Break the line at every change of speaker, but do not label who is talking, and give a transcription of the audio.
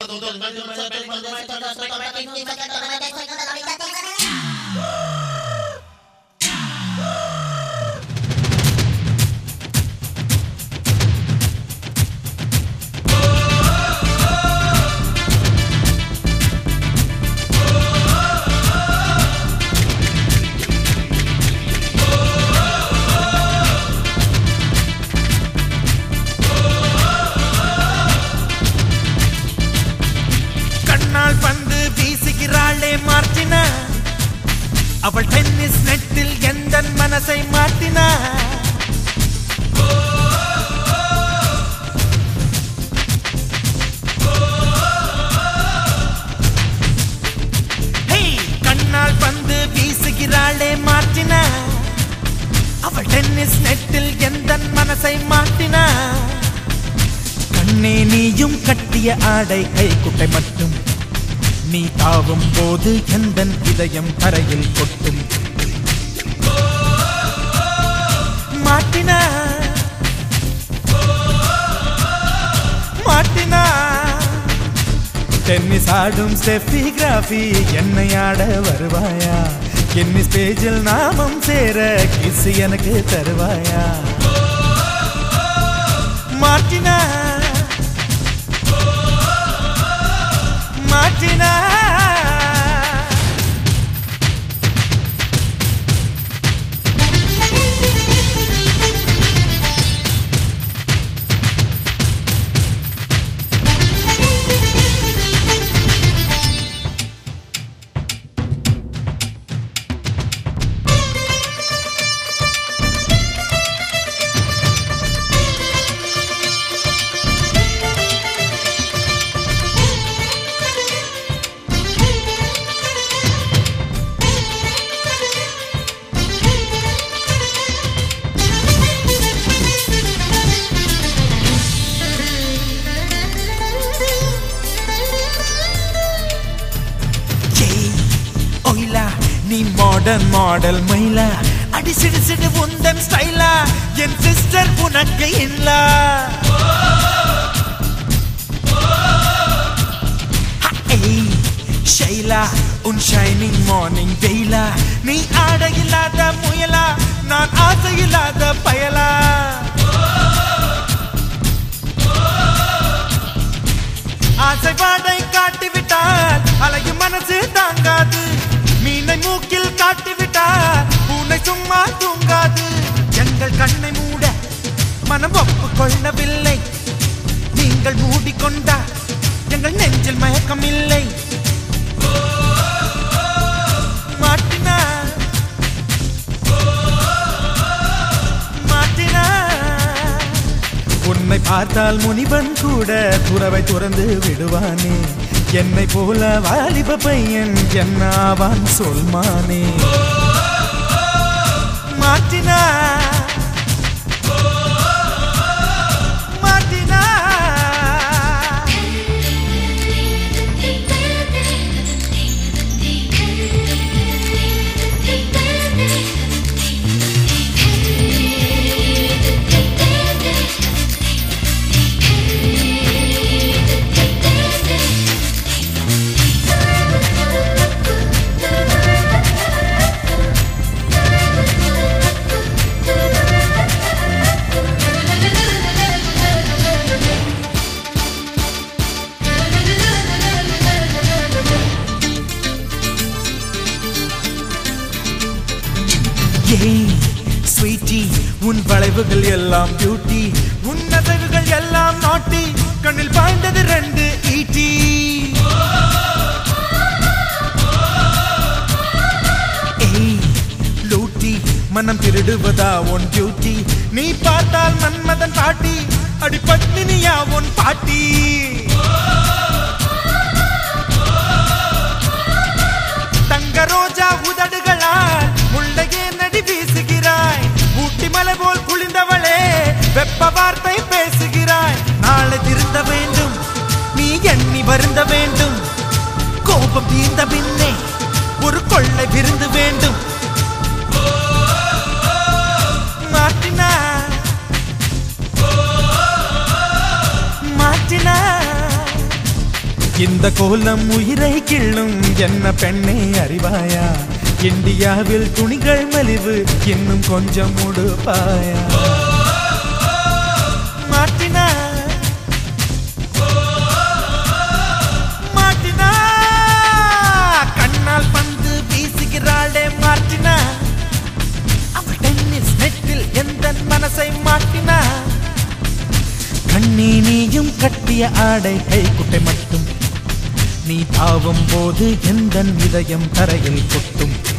கண்ணால் பந்து வீசுகிறாளே மார்டினா அவள் டென்னிஸ் நெட்டில் எந்த மனசை மாட்டினா ஹேய், கண்ணால் பந்து வீசுகிறாளே மார்டினா அவள் டென்னிஸ் நெட்டில் எந்த மனசை மாட்டினா கண்ணே நீயும் கட்டிய ஆடை கைக்குட்டை மட்டும் நீ தாவும் போது எந்த இதயம் தரையில் கொட்டும் மாட்டினா மாட்டினா டென்னிஸ் ஆடும் ஸ்டெஃபி கிராஃபி என்னை ஆட வருவாயா டென்னிஸ் பேஜில் நாமம் சேர கிஸ் எனக்கு தருவாயா மாட்டினா மாட்டினா ஏய், ஒயிலா நீ மாடர்ன் மாடல் மயிலா அடி சிடு சிடு உந்தன் ஸ்டைலா என் சிஸ்டர் உனக்கு இல்லா ஏய், ஷைலா உன் ஷைனிங் மார்னிங் வெயிலா நீ ஆட இல்லாத முயலா நான் ஆசை இல்லாத பயலா ஆசை வாடை காட்டிவிட்டால் அலையும் மனசு தாங்காது மீனை மூக்கில் காட்டிவிட்டால் பூனை சும்மா தூங்காது எங்கள் கண்ணை மூட மனம் ஒப்புக்கொள்ளவில்லை நீங்கள் மூடிக்கொண்டா எங்கள் நெஞ்சில் மயக்கம் இல்லை மாட்டினா மாட்டினா உன்னை பார்த்தால் முனிவன் கூட துறவை துறந்து விடுவானே என்னை போல வாலிப பையன் என்ன ஆவான் சொல்மானே மாட்டினா மாட்டினா ஏய் ஸ்வீட்டி உன் வளைவுகள் எல்லாம் பியூட்டி உன் நகைவுகள் எல்லாம் நாட்டி கண்ணில் பாய்ந்தது ரெண்டு ஈட்டி ஏய் லூட்டி மனம் திருடுவதா உன் டியூட்டி நீ பார்த்தால் மன்மதன் பாட்டி அடி பத்மினியா உன் பாட்டி தங்க ரோஜா உதடுகளால் முள்ளையே நடி வீசுகிறாய் ஊட்டி மலை போல் குளிர்ந்தவளே வெப்ப வார்த்தை பேசுகிறாய் நாளை திருந்த வேண்டும் நீ எண்ணி வருந்த வேண்டும் கோபம் தீர்ந்த பின்னே ஒரு கொள்ளை விருந்து வேண்டும் மாட்டினா மாட்டினா இந்த கோலம் உயிரை கிள்ளும் என்ன பெண்ணே அறிவாயா இந்தியாவில் துணிகள் மலிவு இன்னும் கொஞ்சம் உடுப்பாயா மாட்டினா மாட்டினா கண்ணால் பந்து வீசுகிறாளே மாட்டினா அவள் டென்னிஸ் நெட்டில் எந்த மனசை மாட்டினா கண்ணி நீயும் கட்டிய ஆடை கைக்குட்டை மட்டும் நீ தாவும் போது எந்த இதயம் தரையில் கொட்டும்